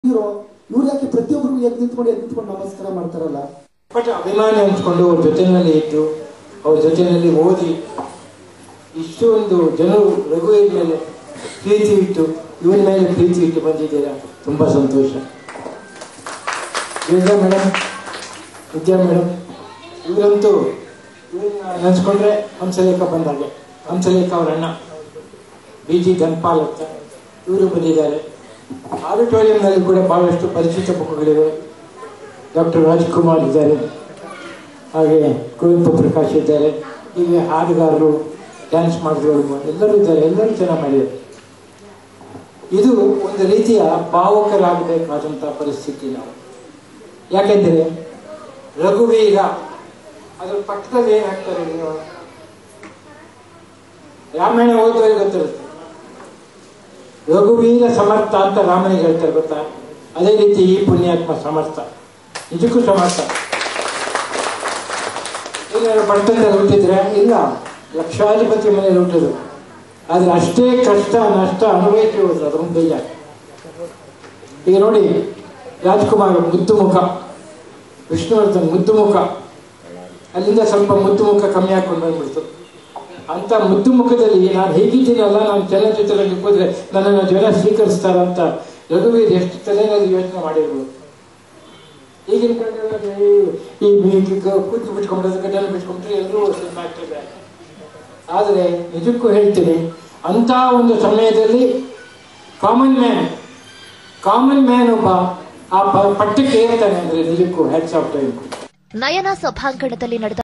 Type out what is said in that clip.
Hero ಇವ್ರು ಯಾಕೆ ಪ್ರತಿಯೊಬ್ಬರು ಎದ್ದು ನಿಂತ್ಕೊಂಡು ಎದ್ದು ನಿಂತ್ಕೊಂಡು ನಮಸ್ಕಾರ ಮಾಡ್ತಾರಲ್ಲ ಬಟ್ ಅಭಿಮಾನಿ ಹಂಚ್ಕೊಂಡು ಅವ್ರ ಜೊತೆಯಲ್ಲಿ ಇದ್ದು ಅವ್ರ ಜೊತೆಯಲ್ಲಿ ಓದಿ ಇಷ್ಟೊಂದು ಜನರು ರಘುವೀರ್ ಮೇಲೆ ಪ್ರೀತಿ ಇಟ್ಟು ಇವನ ಮೇಲೆ ಪ್ರೀತಿ ಇಟ್ಟು ಬಂದಿದ್ದೀರಾ ತುಂಬ ಸಂತೋಷ ವಿದ್ಯಾ ಮೇಡಮ್ ವಿದ್ಯಾ ಮೇಡಮ್ ಇವರಂತೂ ಇವ್ರನ್ನ ನೆನೆಸ್ಕೊಂಡ್ರೆ ಹಂಸಲೇಖ ಬಂದಾಗೆ ಹಂಸಲೇಖ ಅವ್ರ ಅಣ್ಣ ಬಿ ಜಿ ಧನ್ಪಾಲ್ ಅಂತ ಇವರು ಬಂದಿದ್ದಾರೆ ಆಡಿಟೋರಿಯಂನಲ್ಲಿ ಕೂಡ ಬಹಳಷ್ಟು ಪರಿಚಿತ ಮುಖಗಳಿವೆ ಡಾಕ್ಟರ್ ರಾಜ್ಕುಮಾರ್ ಇದ್ದಾರೆ ಹಾಗೆ ಕುವೆಂಪು ಪ್ರಕಾಶ್ ಇದ್ದಾರೆ ಹೀಗೆ ಹಾಡುಗಾರರು ಡ್ಯಾನ್ಸ್ ಮಾಡಿದವರು ಎಲ್ಲರೂ ಇದ್ದಾರೆ ಎಲ್ಲರೂ ಚೆನ್ನಾಗಿ ಮಾಡಿದ್ದಾರೆ ಇದು ಒಂದು ರೀತಿಯ ಭಾವುಕರಾಗಬೇಕಾದಂಥ ಪರಿಸ್ಥಿತಿ ನಾವು ಯಾಕೆಂದರೆ ರಘುವೀರ ಅದ್ರ ಪಕ್ಕದಲ್ಲಿ ಏನು ಹಾಕ್ತಾರೆ ನೀವು ರಾಮಾಯಣ ಓದುವವರಿಗೆ ಗೊತ್ತಿರುತ್ತೆ ರಘುವೀರ ಸಮರ್ಥ ಅಂತ ರಾಮನಿಗೆ ಹೇಳ್ತಾರೆ ಗೊತ್ತಾ ಅದೇ ರೀತಿ ಈ ಪುಣ್ಯಾತ್ಮ ಸಮರ್ಥ ನಿಜಕ್ಕೂ ಸಮರ್ಥ ಏನಾದ್ರು ಬಡತನದಲ್ಲಿ ಹುಟ್ಟಿದ್ರೆ ಇಲ್ಲ ಲಕ್ಷಾಧಿಪತಿ ಮನೆಯಲ್ಲಿ ಹುಟ್ಟಿದ್ರು ಆದ್ರೆ ಅಷ್ಟೇ ಕಷ್ಟ ನಷ್ಟ ಅನುಭವಿಸಿ ಹೋದ್ರು ಅದ್ರ ಮುಂದೆ ಇಲ್ಲ. ಈಗ ನೋಡಿ ರಾಜ್ಕುಮಾರ್ ಮುದ್ದು ಮುಖ ವಿಷ್ಣುವರ್ಧನ್ ಮುದ್ದು ಮುಖ ಅಲ್ಲಿಂದ ಸ್ವಲ್ಪ ಮುದ್ದು ಮುಖ ಕಮ್ಮಿ ಹಾಕೊಂಡು ಬಂದ್ಬಿಡ್ತು ಅಂತ ಮುದ್ದು ಮುಖದಲ್ಲಿ ನಾನು ಹೇಗಿದ್ದೀನಲ್ಲ ನಾನು ಚಲನಚಿತ್ರದಲ್ಲಿ ಹೋದ್ರೆ ನನ್ನನ್ನು ಜನ ಸ್ವೀಕರಿಸ್ತಾರ ಅಂತ ರಘುವೀರ್ ಎಷ್ಟು ತಲೆನಲ್ಲಿ ಯೋಚನೆ ಮಾಡಿರ್ಬೋದು ಈಗಿನ ಕಡೆ ಈ ಕೂತು ಬಿಟ್ಕೊಂಡ್ರೆ ಗಡ್ಡೆಲ್ಲ ಬಿಟ್ಕೊಂಡ್ರೆ ಎಲ್ಲರೂ ಸಿನಿಮಾ ಆಗ್ತಿದ್ದಾರೆ ಆದರೆ ನಿಜಕ್ಕೂ ಹೇಳ್ತೀನಿ ಅಂತ ಒಂದು ಸಮಯದಲ್ಲಿ ಕಾಮನ್ ಮ್ಯಾನ್ ಕಾಮನ್ ಮ್ಯಾನ್ ಒಬ್ಬ ಆ ಪ- ಪಟ್ಟಕ್ಕೆ ಏರ್ತಾನೆ ಅಂದ್ರೆ ನಿಜಕ್ಕೂ ಹ್ಯಾಟ್ಸ್ ಆಫ್ ಟೈಮ್ ನಯನ ಸಭಾಂಗಣದಲ್ಲಿ ನಡೆದ